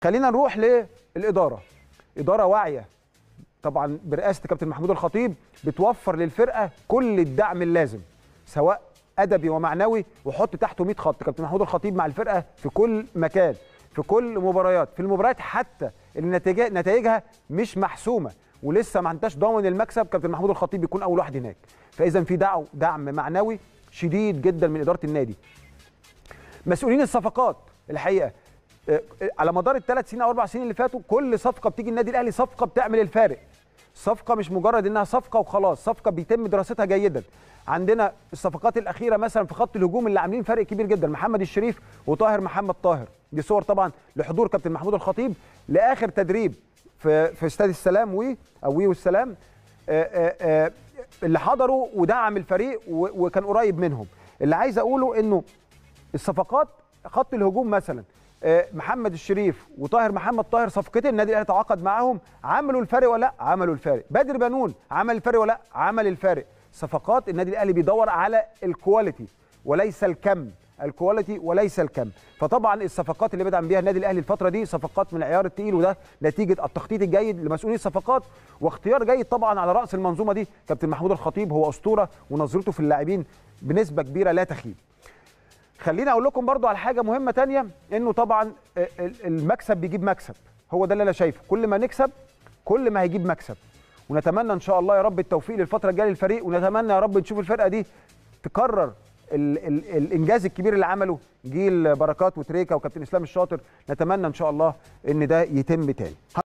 خلينا نروح للاداره اداره واعيه طبعا برئاسه كابتن محمود الخطيب بتوفر للفرقه كل الدعم اللازم سواء ادبي ومعنوي وحط تحته 100 خط كابتن محمود الخطيب مع الفرقه في كل مكان في كل مباريات في المباريات حتى اللي نتيجة نتائجها مش محسومه ولسه ما انتش ضامن المكسب كابتن محمود الخطيب بيكون اول واحد هناك فاذا في دعم دعم معنوي شديد جدا من اداره النادي مسؤولين الصفقات الحقيقه على مدار الثلاث سنين او اربع سنين اللي فاتوا كل صفقه بتيجي النادي الاهلي صفقه بتعمل الفارق صفقه مش مجرد انها صفقه وخلاص صفقه بيتم دراستها جيدا عندنا الصفقات الاخيره مثلا في خط الهجوم اللي عاملين فرق كبير جدا محمد الشريف وطاهر محمد طاهر دي صور طبعا لحضور كابتن محمود الخطيب لاخر تدريب في في استاد السلام و او وي والسلام آآ آآ اللي حضروا ودعم الفريق وكان قريب منهم اللي عايز اقوله انه الصفقات خط الهجوم مثلا محمد الشريف وطاهر محمد طاهر صفقتين النادي الاهلي تعاقد معاهم عملوا الفارق ولا لا عملوا الفارق بدر بنون عمل الفارق ولا لا عمل الفارق صفقات النادي الاهلي بيدور على الكواليتي وليس الكم الكواليتي وليس الكم فطبعا الصفقات اللي بدعم بيها النادي الاهلي الفتره دي صفقات من العيار الثقيل وده نتيجه التخطيط الجيد لمسؤولي الصفقات واختيار جيد طبعا على راس المنظومه دي كابتن محمود الخطيب هو اسطوره ونظرته في اللاعبين بنسبه كبيره لا تخيب خليني اقول لكم برضو على حاجه مهمه تانية انه طبعا المكسب بيجيب مكسب هو ده اللي انا شايفه كل ما نكسب كل ما هيجيب مكسب ونتمنى ان شاء الله يا رب التوفيق للفتره الجايه للفريق ونتمنى يا رب نشوف الفرقه دي تكرر ال ال الانجاز الكبير اللي عمله جيل بركات وتريكا وكابتن اسلام الشاطر نتمنى ان شاء الله ان ده يتم تاني